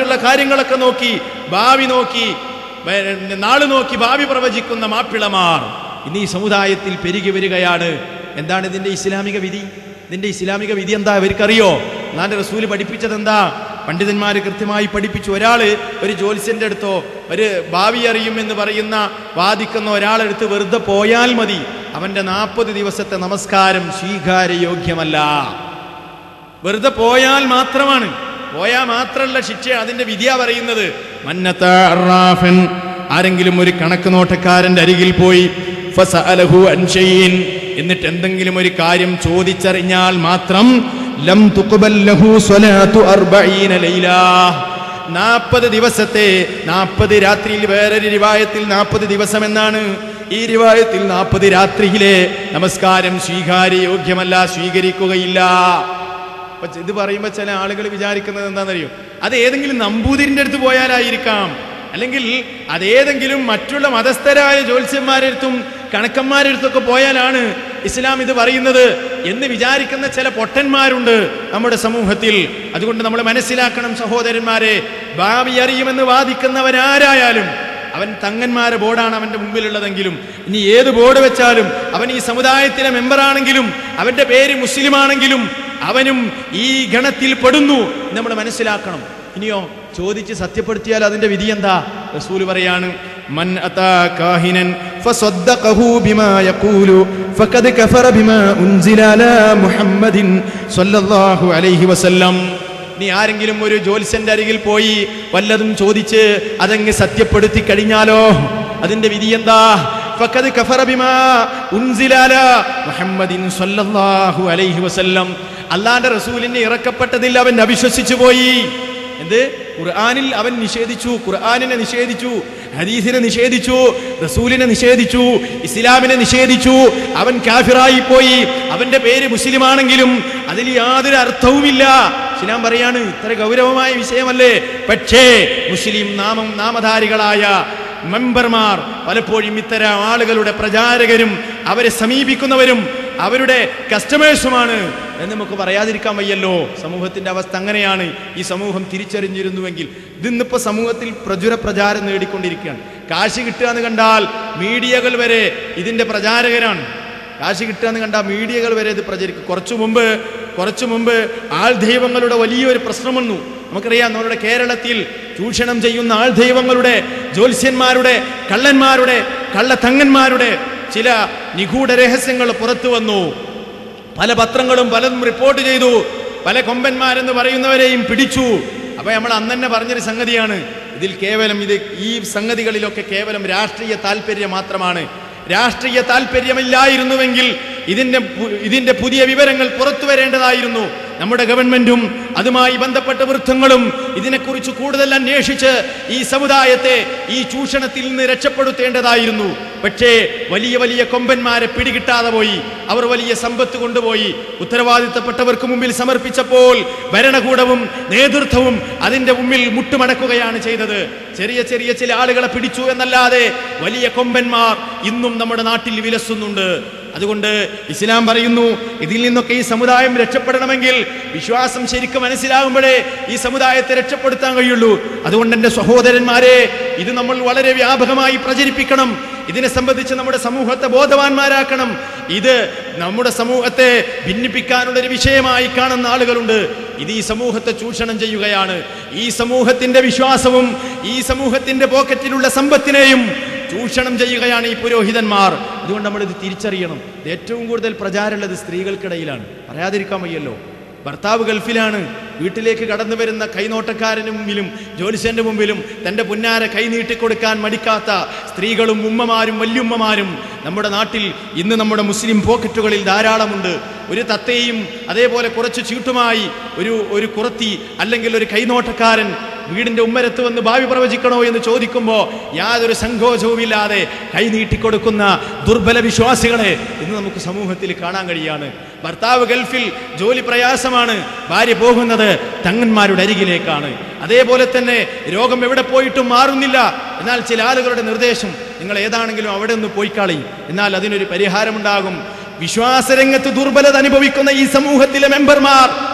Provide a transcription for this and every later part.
മറ്റുള്ള കാര്യങ്ങളൊക്കെ നോക്കി ഭാവി നോക്കി വേ- നാള് നോക്കി ഭാവി പ്രവചിക്കുന്ന മാപ്പിളമാർ ഇന്ന് ഈ സമുദായത്തിൽ പെരുകി വരികയാണ് എന്താണ് ഇതിന്റെ ഇസ്ലാമിക വിധി ഇതിന്റെ ഇസ്ലാമിക വിധി എന്താ ഇവർക്കറിയോ നാന്റെ റസൂല് പഠിപ്പിച്ചത് എന്താ പണ്ഡിതന്മാർ കൃത്യമായി പഠിപ്പിച്ചു ഒരാള് ഒരു ജ്യോത്സ്യന്റെ അടുത്തോ ഒരു ഭാവി അറിയും എന്ന് പറയുന്ന വാദിക്കുന്ന ഒരാളെടുത്ത് വെറുതെ പോയാൽ മതി അവന്റെ നാൽപ്പത് ദിവസത്തെ നമസ്കാരം സ്വീകാര്യയോഗ്യമല്ല വെറുതെ പോയാൽ മാത്രമാണ് പോയാൽ മാത്രമല്ല ശിക്ഷ അതിന്റെ വിധിയാ പറയുന്നത് മന്നത്ത അറാഫൻ ആരെങ്കിലും ഒരു കണക്ക് നോട്ടക്കാരന്റെ അരികിൽ പോയി ഫസഅലഹു അൻ ഷൈഇൻ എന്നിട്ട് എന്തെങ്കിലും ഒരു കാര്യം ചോദിച്ചറിഞ്ഞാൽ മാത്രം ലം തുഖ്ബൽ ലഹു സ്വലാത്തു അർബഈന ലൈലാ നാൽപ്പത് ദിവസത്തെ നാൽപ്പത് രാത്രിയിൽ വേറൊരു റിവായത്തിൽ നാൽപ്പത് ദിവസം എന്നാണ് ഈ റിവായത്തിൽ നാൽപ്പത് രാത്രിയിലെ നമസ്കാരം സ്വീകാര്യയോഗ്യമല്ല സ്വീകരിക്കുകയില്ല അപ്പൊ ഇത് പറയുമ്പോൾ ചില ആളുകൾ വിചാരിക്കുന്നത് എന്താണെന്നറിയോ അത് ഏതെങ്കിലും നമ്പൂതിരിന്റെ അടുത്ത് പോയാലായിരിക്കാം അല്ലെങ്കിൽ അതേതെങ്കിലും മറ്റുള്ള മതസ്ഥരായ ജ്യോത്സ്യന്മാരുടെ അടുത്തും കണക്കന്മാരുടെ അടുത്തൊക്കെ പോയാലാണ് ഇസ്ലാം ഇത് പറയുന്നത് എന്ന് വിചാരിക്കുന്ന ചില പൊട്ടന്മാരുണ്ട് നമ്മുടെ സമൂഹത്തിൽ അതുകൊണ്ട് നമ്മൾ മനസ്സിലാക്കണം സഹോദരന്മാരെ ഭാവി അറിയുമെന്ന് വാദിക്കുന്നവരാരായാലും അവൻ തങ്ങന്മാരെ ബോർഡാണ് അവന്റെ മുമ്പിലുള്ളതെങ്കിലും ഇനി ഏത് ബോർഡ് വെച്ചാലും അവൻ ഈ സമുദായത്തിലെ മെമ്പറാണെങ്കിലും അവന്റെ പേര് മുസ്ലിം ആണെങ്കിലും അവനും ഈ ഗണത്തിൽ പെടുന്നു എന്ന് നമ്മൾ മനസ്സിലാക്കണം ഇനിയോ ചോദിച്ച് സത്യപ്പെടുത്തിയാൽ അതിന്റെ വിധി എന്താ റസൂല് പറയാണ് മൻ അതാ കാഹിനൻ ഫസദ്ദഖഹു ബിമാ യഖൂലു ഫഖദ് കഫറ ബിമാ ഉൻസില അലാ മുഹമ്മദിൻ സ്വല്ലല്ലാഹു അലൈഹി വസല്ലം നീ ആരെങ്കിലും ഒരു ജ്യോത്സ്യന്റെ അരികിൽ പോയി വല്ലതും ചോദിച്ച് അതങ്ങ് സത്യപ്പെടുത്തി കഴിഞ്ഞാലോ അതിന്റെ വിധി എന്താ ഫഖദ് കഫറ ബിമാ ഉൻസില അലാ മുഹമ്മദിൻ സ്വല്ലല്ലാഹു അലൈഹി വസല്ലം അള്ളാന്റെ റസൂലിനെ ഇറക്കപ്പെട്ടതിൽ അവൻ അവിശ്വസിച്ചു പോയി എന്ത് ഖുർആനിൽ അവൻ നിഷേധിച്ചു ഖുർആനിനെ നിഷേധിച്ചു ഹദീസിനെ നിഷേധിച്ചു റസൂലിനെ നിഷേധിച്ചു ഇസ്ലാമിനെ നിഷേധിച്ചു അവൻ കാഫിറായി പോയി അവന്റെ പേര് മുസ്ലിമാണെങ്കിലും അതിൽ യാതൊരു അർത്ഥവുമില്ല ഇസ്ലാം പറയാണ് ഇത്ര ഗൗരവമായ വിഷയമല്ലേ പക്ഷേ മുസ്ലിം നാമം നാമധാരികളായ മെമ്പർമാർ പലപ്പോഴും ഇത്തരം ആളുകളുടെ പ്രചാരകരും അവരെ സമീപിക്കുന്നവരും അവരുടെ കസ്റ്റമേഴ്സുമാണ് എന്ന് നമുക്ക് പറയാതിരിക്കാൻ വയ്യല്ലോ സമൂഹത്തിന്റെ അവസ്ഥ അങ്ങനെയാണ് ഈ സമൂഹം തിരിച്ചറിഞ്ഞിരുന്നുവെങ്കിൽ ഇതിന്നിപ്പോ സമൂഹത്തിൽ പ്രചുര പ്രചാരം നേടിക്കൊണ്ടിരിക്കുകയാണ് കാശ് കിട്ടുക എന്ന് കണ്ടാൽ മീഡിയകൾ വരെ ഇതിന്റെ പ്രചാരകരാണ് കാശ് കിട്ടുക എന്ന് കണ്ടാൽ മീഡിയകൾ വരെ ഇത് പ്രചരിക്കും കുറച്ചു മുമ്പ് കുറച്ചു മുമ്പ് ആൾ ദൈവങ്ങളുടെ വലിയൊരു പ്രശ്നം വന്നു നമുക്കറിയാം നമ്മുടെ കേരളത്തിൽ ചൂഷണം ചെയ്യുന്ന ആൾ ദൈവങ്ങളുടെ ജ്യോത്സ്യന്മാരുടെ കള്ളന്മാരുടെ കള്ളത്തങ്ങന്മാരുടെ ചില നിഗൂഢ രഹസ്യങ്ങൾ പുറത്തു വന്നു പല പത്രങ്ങളും പലതും റിപ്പോർട്ട് ചെയ്തു പല കൊമ്പന്മാരെന്ന് പറയുന്നവരെയും പിടിച്ചു അപ്പൊ നമ്മൾ അന്ന് തന്നെ പറഞ്ഞൊരു സംഗതിയാണ് ഇതിൽ കേവലം ഇത് ഈ സംഗതികളിലൊക്കെ കേവലം രാഷ്ട്രീയ താല്പര്യം മാത്രമാണ് രാഷ്ട്രീയ താല്പര്യമില്ലായിരുന്നുവെങ്കിൽ ഇതിന്റെ പു- ഇതിന്റെ പുതിയ വിവരങ്ങൾ പുറത്തു വരേണ്ടതായിരുന്നു നമ്മുടെ ഗവൺമെന്റും അതുമായി ബന്ധപ്പെട്ട വൃത്തങ്ങളും ഇതിനെക്കുറിച്ച് കൂടുതൽ അന്വേഷിച്ച് ഈ സമുദായത്തെ ഈ ചൂഷണത്തിൽ നിന്ന് രക്ഷപ്പെടുത്തേണ്ടതായിരുന്നു പക്ഷേ വലിയ വലിയ കൊമ്പന്മാരെ പിടികിട്ടാതെ പോയി അവർ വലിയ സമ്പത്ത് കൊണ്ടുപോയി ഉത്തരവാദിത്തപ്പെട്ടവർക്ക് മുമ്പിൽ സമർപ്പിച്ചപ്പോൾ ഭരണകൂടവും നേതൃത്വവും അതിന്റെ മുമ്പിൽ മുട്ടുമടക്കുകയാണ് ചെയ്തത് ചെറിയ ചെറിയ ചില ആളുകളെ പിടിച്ചു എന്നല്ലാതെ വലിയ കൊമ്പന്മാർ ഇന്നും നമ്മുടെ നാട്ടിൽ വിലസുന്നുണ്ട് അതുകൊണ്ട് ഇസ്ലാം പറയുന്നു ഇതിൽ നിന്നൊക്കെ ഈ സമുദായം രക്ഷപ്പെടണമെങ്കിൽ വിശ്വാസം ശരിക്കും മനസ്സിലാകുമ്പോഴേ ഈ സമുദായത്തെ രക്ഷപ്പെടുത്താൻ കഴിയുള്ളൂ അതുകൊണ്ട് എൻ്റെ സഹോദരന്മാരെ ഇത് നമ്മൾ വളരെ വ്യാപകമായി പ്രചരിപ്പിക്കണം ഇതിനെ സംബന്ധിച്ച് നമ്മുടെ സമൂഹത്തെ ബോധവാന്മാരാക്കണം ഇത് നമ്മുടെ സമൂഹത്തെ ഭിന്നിപ്പിക്കാനുള്ള ഒരു വിഷയമായി കാണുന്ന ആളുകളുണ്ട് ഇത് ഈ സമൂഹത്തെ ചൂഷണം ചെയ്യുകയാണ് ഈ സമൂഹത്തിന്റെ വിശ്വാസവും ഈ സമൂഹത്തിന്റെ പോക്കറ്റിലുള്ള സമ്പത്തിനെയും ചൂഷണം ചെയ്യുകയാണ് ഈ പുരോഹിതന്മാർ അതുകൊണ്ട് നമ്മൾ ഇത് തിരിച്ചറിയണം ഇത് ഏറ്റവും കൂടുതൽ പ്രചാരമുള്ളത് സ്ത്രീകൾക്കിടയിലാണ് പറയാതിരിക്കാൻ വയ്യല്ലോ ഭർത്താവ് ഗൾഫിലാണ് വീട്ടിലേക്ക് കടന്നു വരുന്ന കൈനോട്ടക്കാരന് മുമ്പിലും ജ്യോത്സ്യന്റെ മുമ്പിലും തന്റെ പുന്നാരെ കൈ നീട്ടിക്കൊടുക്കാൻ മടിക്കാത്ത സ്ത്രീകളും ഉമ്മമാരും വല്യുമ്മമാരും നമ്മുടെ നാട്ടിൽ ഇന്ന് നമ്മുടെ മുസ്ലിം പോക്കറ്റുകളിൽ ധാരാളമുണ്ട് ഒരു തത്തയും അതേപോലെ കുറച്ച് ചീട്ടുമായി ഒരു ഒരു കുറത്തി അല്ലെങ്കിൽ ഒരു കൈനോട്ടക്കാരൻ വീടിന്റെ ഉമ്മരത്ത് വന്ന് ഭാവി പ്രവചിക്കണോ എന്ന് ചോദിക്കുമ്പോൾ യാതൊരു സങ്കോചവുമില്ലാതെ കൈ നീട്ടിക്കൊടുക്കുന്ന ദുർബല വിശ്വാസികളെ ഇന്ന് നമുക്ക് സമൂഹത്തിൽ കാണാൻ കഴിയാണ് ഭർത്താവ് ഗൾഫിൽ ജോലി പ്രയാസമാണ് ഭാര്യ പോകുന്നത് തങ്ങന്മാരുടെ അരികിലേക്കാണ് അതേപോലെ തന്നെ രോഗം എവിടെ പോയിട്ടും മാറുന്നില്ല എന്നാൽ ചില ആളുകളുടെ നിർദ്ദേശം നിങ്ങൾ ഏതാണെങ്കിലും അവിടെ ഒന്ന് പോയിക്കളി എന്നാൽ അതിനൊരു പരിഹാരമുണ്ടാകും വിശ്വാസരംഗത്ത് ദുർബലത അനുഭവിക്കുന്ന ഈ സമൂഹത്തിലെ മെമ്പർമാർ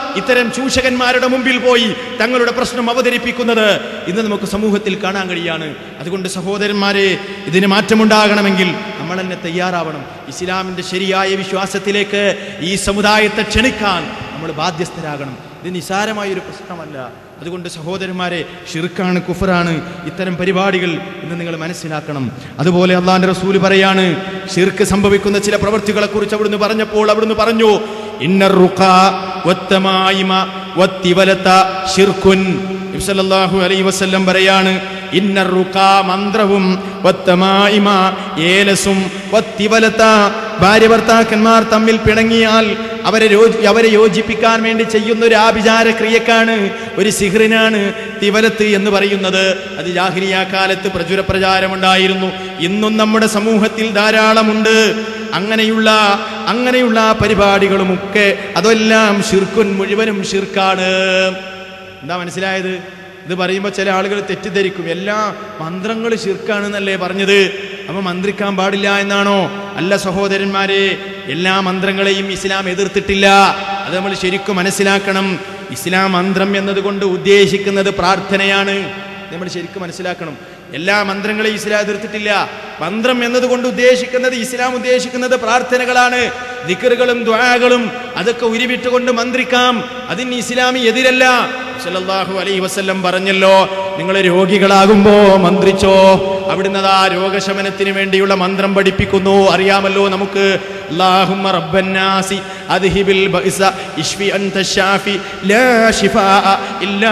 ഇത്തരം ചൂഷകന്മാരുടെ മുമ്പിൽ പോയി തങ്ങളുടെ പ്രശ്നം അവതരിപ്പിക്കുന്നത് ഇന്ന് നമുക്ക് സമൂഹത്തിൽ കാണാൻ കഴിയാണ് അതുകൊണ്ട് സഹോദരന്മാരെ ഇതിന് മാറ്റമുണ്ടാകണമെങ്കിൽ നമ്മൾ തന്നെ തയ്യാറാവണം ഇസ്ലാമിന്റെ ശരിയായ വിശ്വാസത്തിലേക്ക് ഈ സമുദായത്തെ ക്ഷണിക്കാൻ നമ്മൾ ബാധ്യസ്ഥരാകണം ഇത് നിസാരമായ ഒരു പ്രശ്നമല്ല അതുകൊണ്ട് സഹോദരന്മാരെ ഷിർക്കാണ് കുഫറാണ് ഇത്തരം പരിപാടികൾ ഇന്ന് നിങ്ങൾ മനസ്സിലാക്കണം അതുപോലെ അള്ളാന്റെ റസൂല് പറയാണ് ഷിർക്ക് സംഭവിക്കുന്ന ചില പ്രവൃത്തികളെ കുറിച്ച് അവിടുന്ന് പറഞ്ഞപ്പോൾ അവിടുന്ന് പറഞ്ഞു ഇന്നർ റുഖ വത്തമായിമ വത്തിവലത ഷിർക്കുൻ നബി സല്ലല്ലാഹു അലൈഹി വസല്ലം പറയാണ് ഇന്നർ റുഖ മന്ത്രവും വത്തമായിമ ഏലസും വത്തിവലത ഭാര്യ ഭർത്താക്കന്മാർ തമ്മിൽ പിണങ്ങിയാൽ അവരെ യോജി- അവരെ യോജിപ്പിക്കാൻ വേണ്ടി ചെയ്യുന്ന ഒരു ആഭിചാര ക്രിയക്കാണ് ഒരു സിഹ്റിനാണ് തിവലത്ത് എന്ന് പറയുന്നത് അത് ജാഹിരിയ കാലത്ത് പ്രചുര പ്രചാരമുണ്ടായിരുന്നു ഇന്നും നമ്മുടെ സമൂഹത്തിൽ ധാരാളമുണ്ട് അങ്ങനെയുള്ള അങ്ങനെയുള്ള പരിപാടികളുമൊക്കെ അതെല്ലാം ഷിർക്കുൻ മുഴുവനും ഷിർക്കാണ് എന്താ മനസ്സിലായത് ഇത് പറയുമ്പോൾ ചില ആളുകൾ തെറ്റിദ്ധരിക്കും എല്ലാ മന്ത്രങ്ങൾ ശിർക്കാണെന്നല്ലേ പറഞ്ഞത് അപ്പൊ മന്ത്രിക്കാൻ പാടില്ല എന്നാണോ അല്ല സഹോദരന്മാരെ എല്ലാ മന്ത്രങ്ങളെയും ഇസ്ലാം എതിർത്തിട്ടില്ല അത് നമ്മൾ ശരിക്കും മനസ്സിലാക്കണം ഇസ്ലാം മന്ത്രം എന്നതുകൊണ്ട് ഉദ്ദേശിക്കുന്നത് പ്രാർത്ഥനയാണ് നമ്മൾ ശരിക്കും മനസ്സിലാക്കണം എല്ലാ മന്ത്രങ്ങളെയും ഇസ്ലാം എതിർത്തിട്ടില്ല മന്ത്രം എന്നതുകൊണ്ട് ഉദ്ദേശിക്കുന്നത് ഇസ്ലാം ഉദ്ദേശിക്കുന്നത് പ്രാർത്ഥനകളാണ് ദിക്കറുകളും ദ്വാകളും അതൊക്കെ ഉരുവിട്ടുകൊണ്ട് മന്ത്രിക്കാം അതിന് ഇസ്ലാമി എതിരല്ല സല്ലല്ലാഹു അലൈഹി വസല്ലം പറഞ്ഞല്ലോ നിങ്ങൾ രോഗികളാകുമ്പോ മന്ത്രിച്ചോ അവിടുന്ന് ആ രോഗശമനത്തിന് വേണ്ടിയുള്ള മന്ത്രം പഠിപ്പിക്കുന്നു അറിയാമല്ലോ നമുക്ക് അല്ലാഹുമ്മ റബ്ബന്നാസി അദ്ഹിബിൽ ബഅസ ഇശ്ഫി അൻത ശാഫി ലാ ശിഫാഅ ഇല്ലാ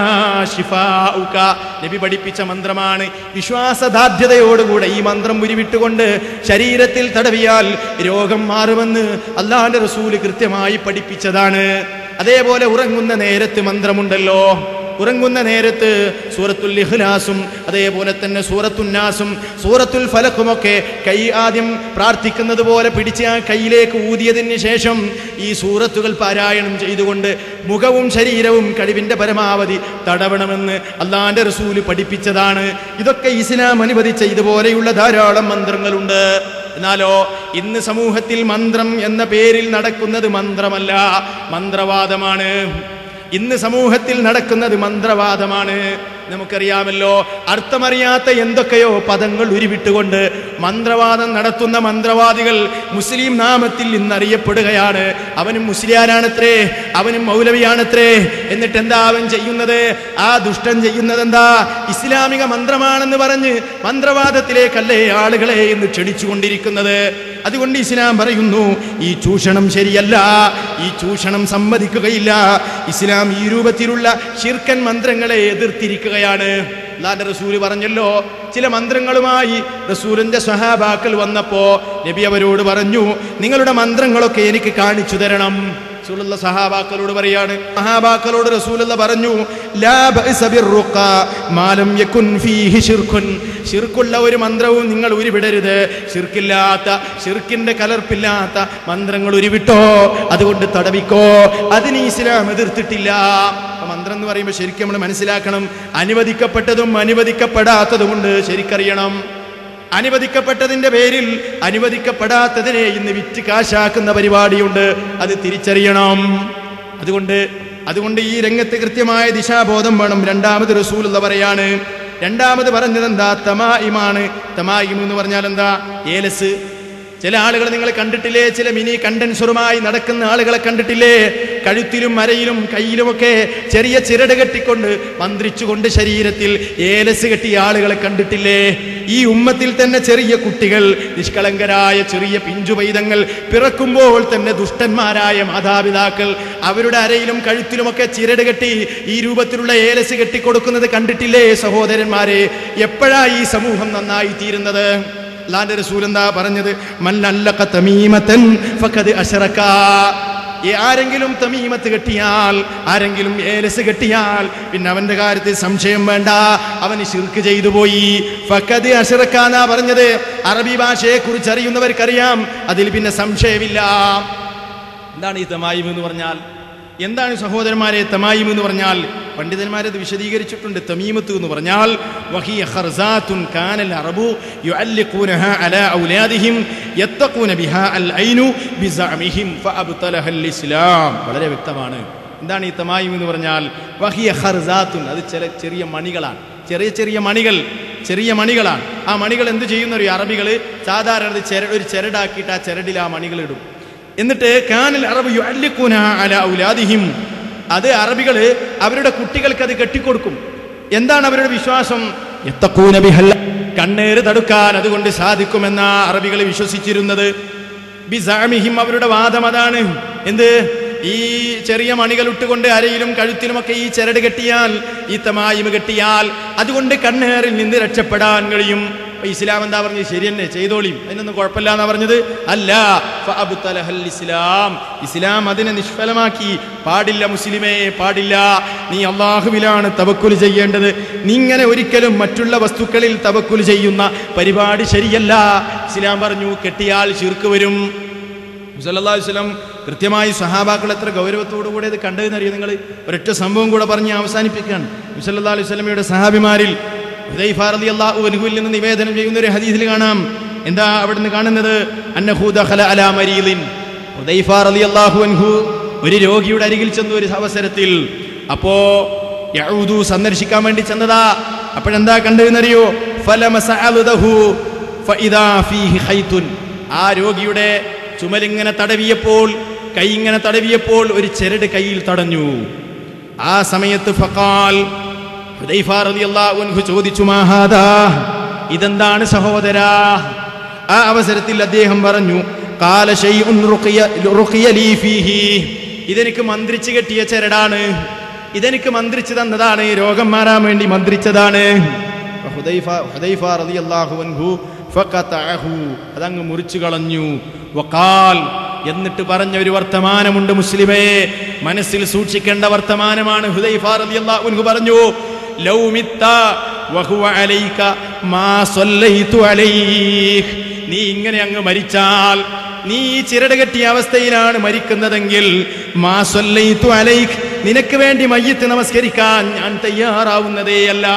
ശിഫാഉക നബി പഠിപ്പിച്ച മന്ത്രമാണ് വിശ്വാസദാർഢ്യതയോടുകൂടെ ഈ മന്ത്രം ഉരുവിട്ടുകൊണ്ട് ശരീരത്തിൽ തടവിയാൽ രോഗം മാറുമെന്ന് അള്ളാഹിന്റെ റസൂല് കൃത്യമായി പഠിപ്പിച്ചതാണ് അതേപോലെ ഉറങ്ങുന്ന നേരത്ത് മന്ത്രമുണ്ടല്ലോ ഉറങ്ങുന്ന നേരത്ത് സൂറത്തുൽ ഇഖ്ലാസും അതേപോലെ തന്നെ സൂറത്തുന്നാസും സൂറത്തുൽ ഫലക്കുമൊക്കെ കൈ ആദ്യം പ്രാർത്ഥിക്കുന്നത് പോലെ പിടിച്ച് ആ കയ്യിലേക്ക് ഊതിയതിന് ശേഷം ഈ സൂറത്തുകൾ പാരായണം ചെയ്തുകൊണ്ട് മുഖവും ശരീരവും കഴിവിന്റെ പരമാവധി തടവണമെന്ന് അള്ളാന്റെ റസൂല് പഠിപ്പിച്ചതാണ് ഇതൊക്കെ ഇസ്ലാം അനുവദിച്ച ഇതുപോലെയുള്ള ധാരാളം മന്ത്രങ്ങളുണ്ട് എന്നാലോ ഇന്ന് സമൂഹത്തിൽ മന്ത്രം എന്ന പേരിൽ നടക്കുന്നത് മന്ത്രമല്ല മന്ത്രവാദമാണ് ഇന്ന് സമൂഹത്തിൽ നടക്കുന്നത് മന്ത്രവാദമാണ് നമുക്കറിയാമല്ലോ അർത്ഥമറിയാത്ത എന്തൊക്കെയോ പദങ്ങൾ ഉരുവിട്ടുകൊണ്ട് മന്ത്രവാദം നടത്തുന്ന മന്ത്രവാദികൾ മുസ്ലിം നാമത്തിൽ ഇന്നറിയപ്പെടുകയാണ് അവനും മുസ്ലിയാരാണത്രേ അവനും മൗലവിയാണത്രേ എന്നിട്ട് എന്താ അവൻ ചെയ്യുന്നത് ആ ദുഷ്ടൻ ചെയ്യുന്നത് എന്താ ഇസ്ലാമിക മന്ത്രമാണെന്ന് പറഞ്ഞ് മന്ത്രവാദത്തിലേക്കല്ലേ ആളുകളെ ഇന്ന് ക്ഷണിച്ചുകൊണ്ടിരിക്കുന്നത് അതുകൊണ്ട് ഇസ്ലാം പറയുന്നു ഈ ചൂഷണം ശരിയല്ല ഈ ചൂഷണം സമ്മതിക്കുകയില്ല ഇസ്ലാം ഈ രൂപത്തിലുള്ള ശിർക്കൻ മന്ത്രങ്ങളെ എതിർത്തിരിക്കുകയാണ് അല്ലാന്റെ റസൂല് പറഞ്ഞല്ലോ ചില മന്ത്രങ്ങളുമായി റസൂലിന്റെ സഹാബാക്കൾ വന്നപ്പോ നബി അവരോട് പറഞ്ഞു നിങ്ങളുടെ മന്ത്രങ്ങളൊക്കെ എനിക്ക് കാണിച്ചു തരണം റസൂലുള്ള സഹാബാക്കളോട് പറയാണ് സഹാബാക്കളോട് റസൂലുള്ള പറഞ്ഞു ലാ ബഅസ ബിർറുഖ മാലം യകുൻ ഫീഹി ശിർക്കുൻ ശിർക്കുള്ള ഒരു മന്ത്രവും നിങ്ങൾ ഉരുവിടരുത് ശിർക്കില്ലാത്ത ശിർക്കിന്റെ കലർപ്പില്ലാത്ത മന്ത്രങ്ങൾ ഉരുവിട്ടോ അതുകൊണ്ട് തടവിക്കോ അതിന് ഇസ്ലാം എതിർത്തിട്ടില്ല അപ്പൊ മന്ത്രം എന്ന് പറയുമ്പോൾ ശരിക്കും നമ്മൾ മനസ്സിലാക്കണം അനുവദിക്കപ്പെട്ടതും അനുവദിക്കപ്പെടാത്തതും കൊണ്ട് ശരിക്കറിയണം അനുവദിക്കപ്പെട്ടതിന്റെ പേരിൽ അനുവദിക്കപ്പെടാത്തതിനെ ഇന്ന് വിറ്റ് കാശാക്കുന്ന പരിപാടിയുണ്ട് അത് തിരിച്ചറിയണം അതുകൊണ്ട് അതുകൊണ്ട് ഈ രംഗത്ത് കൃത്യമായ ദിശാബോധം വേണം രണ്ടാമത് റസൂൽ എന്ന് പറയാണ് രണ്ടാമത് പറഞ്ഞത് എന്താ തമായിമാണ് തമായിം എന്ന് പറഞ്ഞാൽ എന്താ ഏലസ് ചില ആളുകൾ നിങ്ങൾ കണ്ടിട്ടില്ലേ ചില മിനി കണ്ടൻസറുമായി നടക്കുന്ന ആളുകളെ കണ്ടിട്ടില്ലേ കഴുത്തിലും മരയിലും കയ്യിലുമൊക്കെ ചെറിയ ചിരട് കെട്ടിക്കൊണ്ട് മന്ത്രിച്ചുകൊണ്ട് ശരീരത്തിൽ ഏലസ് കെട്ടിയ ആളുകളെ കണ്ടിട്ടില്ലേ ഈ ഉമ്മത്തിൽ തന്നെ ചെറിയ കുട്ടികൾ നിഷ്കളങ്കരായ ചെറിയ പിഞ്ചുപൈതങ്ങൾ പിറക്കുമ്പോൾ തന്നെ ദുഷ്ടന്മാരായ മാതാപിതാക്കൾ അവരുടെ അരയിലും കഴുത്തിലുമൊക്കെ ചിരട് കെട്ടി ഈ രൂപത്തിലുള്ള ഏലസ് കെട്ടിക്കൊടുക്കുന്നത് കണ്ടിട്ടില്ലേ സഹോദരന്മാരെ എപ്പോഴാ ഈ സമൂഹം നന്നായി തീരുന്നത് അല്ലാന്റെ റസൂൽ എന്താ പറഞ്ഞത് മല്ലല്ലഖ തമീമത്തൻ ഫഖദ് അശറക ഈ ആരെങ്കിലും തമീമത്ത് കെട്ടിയാൽ ആരെങ്കിലും ഏലസ് കെട്ടിയാൽ പിന്നെ അവന്റെ കാര്യത്തിൽ സംശയം വേണ്ട അവന് ശിർക്ക് ചെയ്തു പോയി ഫക്കത് അഷറക്കാന്നാ പറഞ്ഞത് അറബി ഭാഷയെ കുറിച്ച് അറിയുന്നവർക്കറിയാം അതിൽ പിന്നെ സംശയമില്ല എന്താണ് ഈ തമായിം എന്ന് പറഞ്ഞാൽ എന്താണ് സഹോദരന്മാരെ തമായിം എന്ന് പറഞ്ഞാൽ പണ്ഡിതന്മാരെ ഇത് വിശദീകരിച്ചിട്ടുണ്ട് തമീമത്ത് എന്ന് പറഞ്ഞാൽ വഹിയ ഖർസാത്തുൻ കാനൽ അറബു യുഅല്ലിഖൂനഹ അലാ ഔലാദിഹിം യത്തഖൂന ബിഹാ അൽ ഐനു ബിസഅമിഹിം ഫഅബ്തലഹ അൽ ഇസ്ലാം വളരെ വ്യക്തമാണ് എന്താണ് ഈ തമായിം എന്ന് പറഞ്ഞാൽ വഹിയ ഹർസാത്തുൻ അത് ചില ചെറിയ മണികളാണ് ചെറിയ ചെറിയ മണികൾ ചെറിയ മണികളാണ് ആ മണികൾ എന്ത് ചെയ്യുന്ന ഒരു അറബികൾ സാധാരണ അത് ചെര ഒരു ചെരടാക്കിയിട്ട് ആ ചെരടിൽ ആ മണികൾ ഇടും എന്നിട്ട് കാനൽ അറബ് യുഅല്ലിഖൂന അലാ ഔലാദിഹിം അത് അറബികൾ അവരുടെ കുട്ടികൾക്ക് അത് കെട്ടിക്കൊടുക്കും എന്താണ് അവരുടെ വിശ്വാസം യത്തഖൂന ബിഹൽ കണ്ണേറ് തടുക്കാൻ അതുകൊണ്ട് സാധിക്കുമെന്ന അറബികൾ വിശ്വസിച്ചിരുന്നത് ബിസാമിഹിം അവരുടെ വാദം അതാണ് എന്ത് ഈ ചെറിയ മണികൾ ഇട്ടുകൊണ്ട് അരയിലും കഴുത്തിലുമൊക്കെ ഈ ചരട് കെട്ടിയാൽ ഈ തമായിമ കെട്ടിയാൽ അതുകൊണ്ട് കണ്ണേറിൽ നിന്ന് രക്ഷപ്പെടാൻ കഴിയും അപ്പൊ ഇസ്ലാം എന്താ പറഞ്ഞത് ശരി തന്നെ ചെയ്തോളിയും അതിനൊന്നും കുഴപ്പമില്ല എന്നാ പറഞ്ഞത് അല്ല ഫഅബ്തലഹൽ ഇസ്ലാം ഇസ്ലാം അതിനെ നിഷ്ഫലമാക്കി പാടില്ല മുസ്ലിമേ പാടില്ല നീ അള്ളാഹുവിലാണ് തവക്കുൽ ചെയ്യേണ്ടത് നീ ഇങ്ങനെ ഒരിക്കലും മറ്റുള്ള വസ്തുക്കളിൽ തവക്കുൽ ചെയ്യുന്ന പരിപാടി ശരിയല്ല ഇസ്ലാം പറഞ്ഞു കെട്ടിയാൽ ശിർക്ക് വരും സല്ലല്ലാഹു അലൈഹി വസല്ലം കൃത്യമായി സഹാബാക്കൾ എത്ര ഗൗരവത്തോടു കൂടെ ഇത് കണ്ടതെന്നറിയോ നിങ്ങൾ ഒരൊറ്റ സംഭവം കൂടെ പറഞ്ഞ് അവസാനിപ്പിക്കുകയാണ് സല്ലല്ലാഹു അലൈഹി വസല്ലമയുടെ സഹാബിമാരിൽ ഹുദൈഫ റളിയല്ലാഹു അൻഹുവിൽ നിന്ന് നിവേദനം ചെയ്യുന്ന ഒരു ഹദീസിൽ കാണാം എന്താ അവിടുന്ന് കാണുന്നത് അന്നഹു ദഖല അലാ മരീലിൻ ഹുദൈഫ റളിയല്ലാഹു അൻഹു ഒരു രോഗിയുടെ അരികിൽ ചെന്ന ഒരു അവസരത്തിൽ അപ്പോ യഊദു സന്ദർശിക്കാൻ വേണ്ടി ചെന്നതാ അപ്പോഴെന്താ കണ്ടതെന്നറിയോ ഫലമസഅലുദഹു ഫഇദാ ഫീഹി ഖൈതുൻ ആ രോഗിയുടെ ചുമലിങ്ങനെ തടവിയപ്പോൾ കൈ ഇങ്ങനെ തടവിയപ്പോൾ ഒരു ചെരട് കയ്യിൽ തടഞ്ഞു ആ സമയത്ത് ഫഖാൽ ഹുദൈഫ റളിയല്ലാഹു അൻഹു ചോദിച്ചു മാഹാദാ ഇതെന്താണ് സഹോദരാ ആ അവസരത്തിൽ അദ്ദേഹം പറഞ്ഞു കാല ശൈഉൻ റുഖിയ റുഖിയ ലീ ഫീഹി ഇതെനിക്ക് മന്ത്രിച്ച് കെട്ടിയ ചരടാണ് ഇതെനിക്ക് മന്ത്രിച്ചു തന്നതാണ് രോഗം മാറാൻ വേണ്ടി മന്ത്രിച്ചതാണ് ഹുദൈഫ ഹുദൈഫ റളിയല്ലാഹു അൻഹു ഫഖതഅഹു അതങ്ങ് മുറിച്ചു കളഞ്ഞു വഖാൽ എന്നിട്ട് പറഞ്ഞ ഒരു വർത്തമാനമുണ്ട് മുസ്ലിമേ മനസ്സിൽ സൂക്ഷിക്കേണ്ട വർത്തമാനമാണ് ഹുദൈഫ റളിയല്ലാഹു അൻഹു പറഞ്ഞു ലൗ മിത്ത വഹുവ അലൈക മാ സല്ലൈതു അലൈഹ് നീ ഇങ്ങനെ അങ്ങ് മരിച്ചാൽ നീ ഈ ചിരട് കെട്ടിയ അവസ്ഥയിലാണ് മരിക്കുന്നതെങ്കിൽ മാ സല്ലൈതു അലൈഹ് നിനക്ക് വേണ്ടി മയ്യത്ത് നമസ്കരിക്കാൻ ഞാൻ തയ്യാറാവുന്നതേയല്ല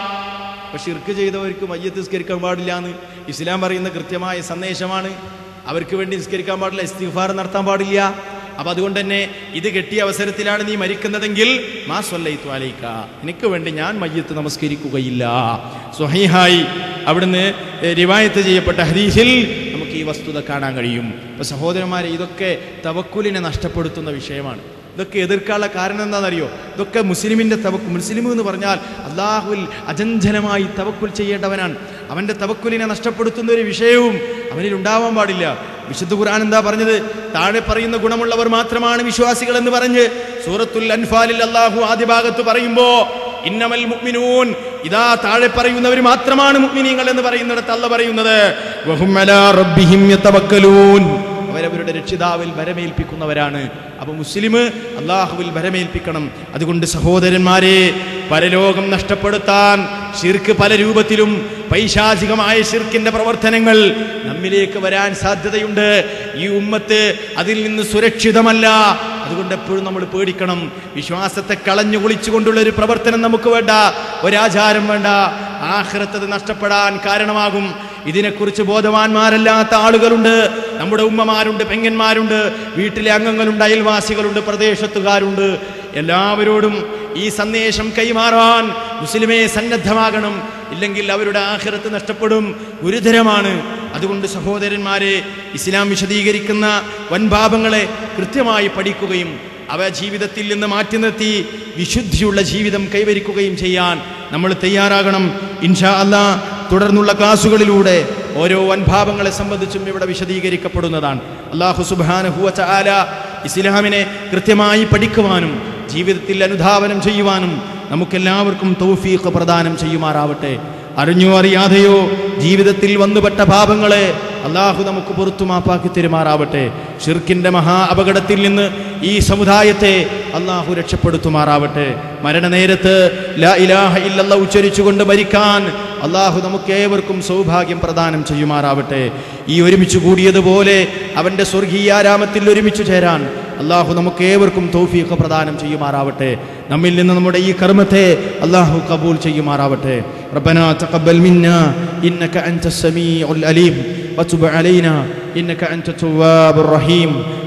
അപ്പൊ ഷിർക്ക് ചെയ്തവർക്ക് മയ്യത്ത് നിസ്കരിക്കാൻ പാടില്ല എന്ന് ഇസ്ലാം പറയുന്ന കൃത്യമായ സന്ദേശമാണ് അവർക്ക് വേണ്ടി നിസ്കരിക്കാൻ പാടില്ല ഇസ്തിഫാർ നടത്താൻ പാടില്ല അപ്പൊ അതുകൊണ്ട് തന്നെ ഇത് കെട്ടിയ അവസരത്തിലാണ് നീ മരിക്കുന്നതെങ്കിൽ മാ സ്വല്ലൈത്തു അലൈക്ക നിനക്ക് വേണ്ടി ഞാൻ മയ്യത്ത് നമസ്കരിക്കുകയില്ല സ്വഹീഹായി അവിടുന്ന് ഏ, റിവായത്ത് ചെയ്യപ്പെട്ട ഹദീസിൽ നമുക്ക് ഈ വസ്തുത കാണാൻ കഴിയും അപ്പൊ സഹോദരന്മാരെ ഇതൊക്കെ തവക്കുലിനെ നഷ്ടപ്പെടുത്തുന്ന വിഷയമാണ് ഇതൊക്കെ എതിർക്കാനുള്ള കാരണം എന്താണെന്നറിയോ ഇതൊക്കെ മുസ്ലിമിന്റെ തവക്കു മുസ്ലിം എന്ന് പറഞ്ഞാൽ അള്ളാഹുൽ അജഞ്ചലമായി തവക്കുൽ ചെയ്യേണ്ടവനാണ് അവന്റെ തവക്കുലിനെ നഷ്ടപ്പെടുത്തുന്ന ഒരു വിഷയവും അവനിൽ ഉണ്ടാവാൻ പാടില്ല വിശുദ്ധ ഖുർആൻ എന്താ പറഞ്ഞത് താഴെ പറയുന്ന ഗുണമുള്ളവർ മാത്രമാണ് വിശ്വാസികൾ എന്ന് പറഞ്ഞ് സൂറത്തുൽ അൻഫാലിൽ അള്ളാഹു ആദ്യ ഭാഗത്ത് പറയുമ്പോ ഇന്നമൽ മുഅ്മിനൂൻ ഇതാ താഴെ പറയുന്നവർ മാത്രമാണ് മുഅ്മിനീങ്ങൾ എന്ന് പറയുന്നിടത്ത് അല്ല പറയുന്നത് വഹും അലാ റബ്ബിഹിം യതവക്കലൂൻ അവരവരുടെ രക്ഷിതാവിൽ ഭരമേൽപ്പിക്കുന്നവരാണ് അപ്പൊ മുസ്ലിം അള്ളാഹുവിൽ ഭരമേൽപ്പിക്കണം അതുകൊണ്ട് സഹോദരന്മാരെ പരലോകം നഷ്ടപ്പെടുത്താൻ ഷിർക്ക് പല രൂപത്തിലും പൈശാചികമായ ഷിർക്കിന്റെ പ്രവർത്തനങ്ങൾ നമ്മിലേക്ക് വരാൻ സാധ്യതയുണ്ട് ഈ ഉമ്മത്ത് അതിൽ നിന്ന് സുരക്ഷിതമല്ല അതുകൊണ്ട് എപ്പോഴും നമ്മൾ പേടിക്കണം വിശ്വാസത്തെ കളഞ്ഞു കുളിച്ചുകൊണ്ടുള്ള ഒരു പ്രവർത്തനം നമുക്ക് വേണ്ട ഒരാചാരം വേണ്ട ആഹ്റത്തത് നഷ്ടപ്പെടാൻ കാരണമാകും ഇതിനെക്കുറിച്ച് ബോധവാന്മാരല്ലാത്ത ആളുകളുണ്ട് നമ്മുടെ ഉമ്മമാരുണ്ട് പെങ്ങന്മാരുണ്ട് വീട്ടിലെ അംഗങ്ങളുണ്ട് അയൽവാസികളുണ്ട് പ്രദേശത്തുകാരുണ്ട് എല്ലാവരോടും ഈ സന്ദേശം കൈമാറാൻ മുസ്ലിമേ സന്നദ്ധമാകണം ഇല്ലെങ്കിൽ അവരുടെ ആഖിറത്ത് നഷ്ടപ്പെടും ഗുരുതരമാണ് അതുകൊണ്ട് സഹോദരന്മാരെ ഇസ്ലാം വിശദീകരിക്കുന്ന വൻപാപങ്ങളെ കൃത്യമായി പഠിക്കുകയും അവ ജീവിതത്തിൽ നിന്ന് മാറ്റി നിർത്തി വിശുദ്ധിയുള്ള ജീവിതം കൈവരിക്കുകയും ചെയ്യാൻ നമ്മൾ തയ്യാറാകണം ഇൻഷാ അല്ലാ തുടർന്നുള്ള ക്ലാസുകളിലൂടെ ഓരോ വൻഭാവങ്ങളെ സംബന്ധിച്ചും ഇവിടെ വിശദീകരിക്കപ്പെടുന്നതാണ് അള്ളാഹു സുബാനഹുവ ചാല ഇസ്ലാമിനെ കൃത്യമായി പഠിക്കുവാനും ജീവിതത്തിൽ അനുധാവനം ചെയ്യുവാനും നമുക്കെല്ലാവർക്കും തൗഫീഖ് പ്രദാനം ചെയ്യുമാറാവട്ടെ അറിഞ്ഞോ അറിയാതെയോ ജീവിതത്തിൽ വന്നുപെട്ട പാപങ്ങളെ അള്ളാഹു നമുക്ക് പുറത്തു മാപ്പാക്കി തെരുമാറാവട്ടെ ഷിർക്കിന്റെ മഹാ അപകടത്തിൽ നിന്ന് ഈ സമുദായത്തെ അള്ളാഹു രക്ഷപ്പെടുത്തുമാറാവട്ടെ മരണനേരത്ത് ലാ ഇലാഹ ഇല്ലല്ല ഉച്ചരിച്ചുകൊണ്ട് മരിക്കാൻ അള്ളാഹു നമുക്ക് ഏവർക്കും സൗഭാഗ്യം പ്രദാനം ചെയ്യുമാറാവട്ടെ ഈ ഒരുമിച്ച് കൂടിയതുപോലെ അവന്റെ സ്വർഗീയാരാമത്തിൽ ഒരുമിച്ച് ചേരാൻ അള്ളാഹു നമുക്ക് ഏവർക്കും തൗഫീഖ് പ്രദാനം ചെയ്യുമാറാവട്ടെ നമ്മിൽ നിന്ന് നമ്മുടെ ഈ കർമ്മത്തെ അള്ളാഹു കബൂൽ ചെയ്യുമാറാവട്ടെ ربنا تقبل منا إنك أنت السميع الأليم وتب علينا إنك أنت التواب الرحيم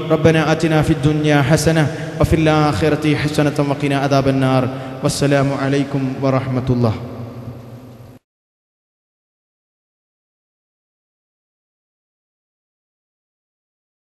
ربنا آتنا في الدنيا حسنة وفي الآخرة حسنة وقنا عذاب النار والسلام عليكم ورحمة الله